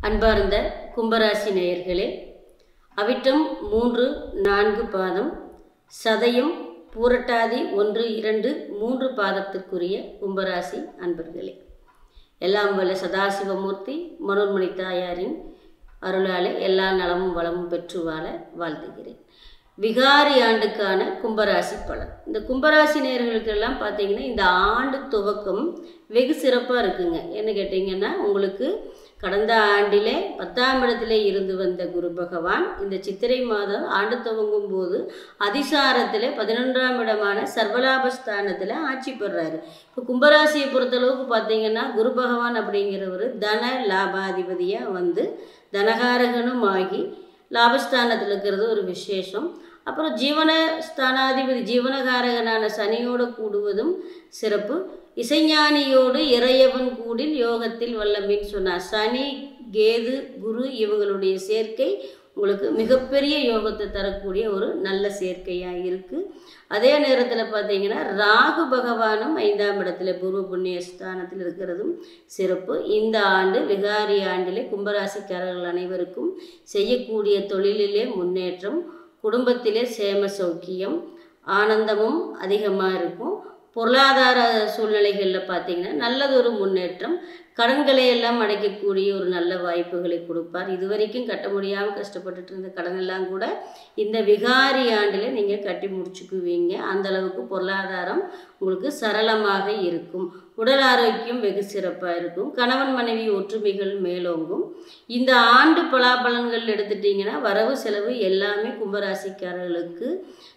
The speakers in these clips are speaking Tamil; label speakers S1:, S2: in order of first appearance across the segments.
S1: அன்பார்ந்த கும்பராசி நேயர்களே அவிட்டம் மூன்று நான்கு பாதம் சதயம் பூரட்டாதி ஒன்று இரண்டு மூன்று பாதத்திற்குரிய கும்பராசி அன்பர்களே எல்லாம் வல்ல சதாசிவமூர்த்தி மனோன்மணி தாயாரின் அருளாலே எல்லா நலமும் வளமும் பெற்று வாழ வாழ்த்துகிறேன் விகாரி ஆண்டுக்கான கும்பராசி பலன் இந்த கும்பராசி நேர்களுக்கெல்லாம் பார்த்தீங்கன்னா இந்த ஆண்டு துவக்கம் வெகு சிறப்பாக இருக்குங்க என்ன கேட்டிங்கன்னா உங்களுக்கு கடந்த ஆண்டிலே பத்தாம் இடத்திலே இருந்து வந்த குரு பகவான் இந்த சித்திரை மாதம் ஆண்டு துவங்கும் போது அதிசாரத்தில் பதினொன்றாம் இடமான சர்வலாபஸ்தானத்தில் ஆட்சி பெறாரு இப்போ கும்பராசியை பொறுத்தளவுக்கு பார்த்தீங்கன்னா குரு பகவான் அப்படிங்கிறவர் தன லாபாதிபதியாக வந்து தனகாரகனும் ஆகி லாபஸ்தானத்தில் இருக்கிறது ஒரு விசேஷம் அப்புறம் ஜீவன ஸ்தானாதிபதி ஜீவனகாரகனான சனியோடு கூடுவதும் சிறப்பு இசைஞானியோடு இறையவன் கூடில் யோகத்தில் வல்லமின்னு சொன்னார் சனி கேது குரு இவங்களுடைய சேர்க்கை உங்களுக்கு மிகப்பெரிய யோகத்தை தரக்கூடிய ஒரு நல்ல சேர்க்கையாக இருக்குது அதே நேரத்தில் பார்த்தீங்கன்னா ராகு பகவானும் ஐந்தாம் இடத்துல பூர்வ புண்ணிய ஸ்தானத்தில் இருக்கிறதும் சிறப்பு இந்த ஆண்டு விகாரி ஆண்டிலே கும்பராசிக்காரர்கள் அனைவருக்கும் செய்யக்கூடிய தொழிலிலே முன்னேற்றம் குடும்பத்திலே சேம சௌக்கியம் ஆனந்தமும் அதிகமாக இருக்கும் பொருளாதார சூழ்நிலைகளில் பார்த்தீங்கன்னா நல்லதொரு முன்னேற்றம் கடன்களை எல்லாம் அடைக்கக்கூடிய ஒரு நல்ல வாய்ப்புகளை கொடுப்பார் இது வரைக்கும் கட்ட முடியாமல் கஷ்டப்பட்டுட்டு இருந்த கடனெல்லாம் கூட இந்த விகாரி ஆண்டில் நீங்கள் கட்டி முடிச்சுக்குவீங்க அந்தளவுக்கு பொருளாதாரம் உங்களுக்கு சரளமாக இருக்கும் உடல் ஆரோக்கியம் வெகு சிறப்பாக இருக்கும் கணவன் மனைவி ஒற்றுமைகள் மேலோங்கும் இந்த ஆண்டு பலாபலன்கள் எடுத்துட்டிங்கன்னா வரவு செலவு எல்லாமே கும்பராசிக்காரர்களுக்கு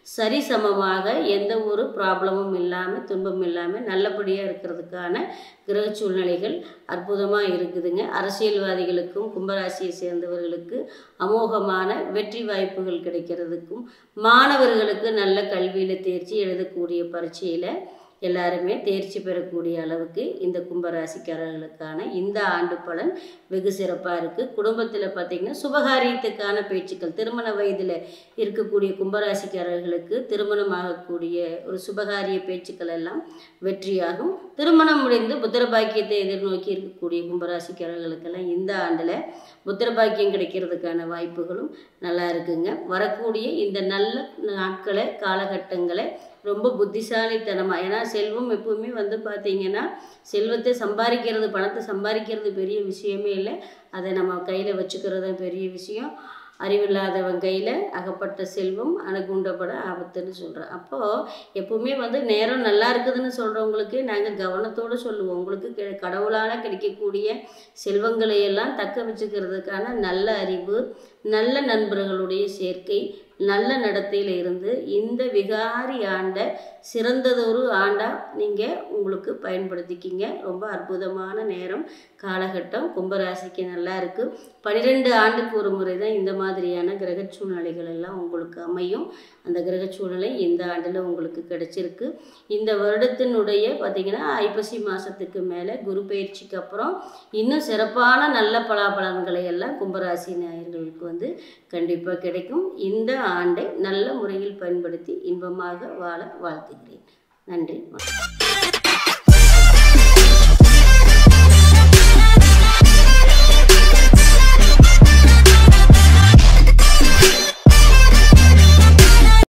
S1: சரிசமமாக எந்த ஒரு ப்ராப்ளமும் இல்லாமல் துன்பம் இல்லாமல் நல்லபடியாக இருக்கிறதுக்கான கிரக சூழ்நிலைகள் அற்புதமாக இருக்குதுங்க அரசியல்வாதிகளுக்கும் கும்பராசியை சேர்ந்தவர்களுக்கு அமோகமான வெற்றி வாய்ப்புகள் கிடைக்கிறதுக்கும் மாணவர்களுக்கு நல்ல கல்வியில் தேர்ச்சி எழுதக்கூடிய பரீட்சையில் எல்லாருமே தேர்ச்சி பெறக்கூடிய அளவுக்கு இந்த கும்பராசிக்காரர்களுக்கான இந்த ஆண்டு பலன் வெகு சிறப்பாக இருக்குது குடும்பத்தில் பார்த்திங்கன்னா சுபகாரியத்துக்கான பேச்சுக்கள் திருமண வயதில் இருக்கக்கூடிய கும்பராசிக்காரர்களுக்கு திருமணம் ஆகக்கூடிய ஒரு சுபகாரிய பேச்சுக்கள் எல்லாம் வெற்றியாகும் திருமணம் முடிந்து புத்திர பாக்கியத்தை எதிர்நோக்கி இருக்கக்கூடிய கும்பராசிக்காரர்களுக்கெல்லாம் இந்த ஆண்டில் புத்திர பாக்கியம் கிடைக்கிறதுக்கான வாய்ப்புகளும் நல்லா இருக்குங்க வரக்கூடிய இந்த நல்ல நாட்களை காலகட்டங்களை ரொம்ப புத்திசாலித்தனமாக ஏன்னா செல்வம் எப்பவுமே வந்து பார்த்திங்கன்னா செல்வத்தை சம்பாதிக்கிறது பணத்தை சம்பாதிக்கிறது பெரிய விஷயமே இல்லை அதை நம்ம கையில் வச்சுக்கிறது தான் பெரிய விஷயம் அறிவில்லாதவன் கையில் அகப்பட்ட செல்வம் அணுகுண்டப்பட ஆபத்துன்னு சொல்கிறேன் அப்போது எப்பவுமே வந்து நேரம் நல்லா இருக்குதுன்னு சொல்கிறவங்களுக்கு நாங்கள் கவனத்தோடு சொல்லுவோம் உங்களுக்கு கி கடவுளால் கிடைக்கக்கூடிய செல்வங்களை எல்லாம் தக்க வச்சுக்கிறதுக்கான நல்ல அறிவு நல்ல நண்பர்களுடைய சேர்க்கை நல்ல நடத்தையில் இருந்து இந்த விகாரி ஆண்டை சிறந்ததொரு ஆண்டாக நீங்கள் உங்களுக்கு பயன்படுத்திக்கிங்க ரொம்ப அற்புதமான நேரம் காலகட்டம் கும்பராசிக்கு நல்லா இருக்குது பன்னிரெண்டு ஆண்டுக்கு ஒரு முறை தான் இந்த மாதிரியான கிரக சூழ்நிலைகள் எல்லாம் உங்களுக்கு அமையும் அந்த கிரக சூழ்நிலை இந்த ஆண்டில் உங்களுக்கு கிடைச்சிருக்கு இந்த வருடத்தினுடைய பார்த்திங்கன்னா ஐப்பசி மாதத்துக்கு மேலே குரு பயிற்சிக்கு அப்புறம் இன்னும் சிறப்பான நல்ல பலாபலன்களை எல்லாம் கும்பராசி நேயர்களுக்கு வந்து கண்டிப்பாக கிடைக்கும் இந்த ஆண்டை நல்ல முறையில் பயன்படுத்தி இன்பமாக வாழ வாழ்த்துகிறேன் நன்றி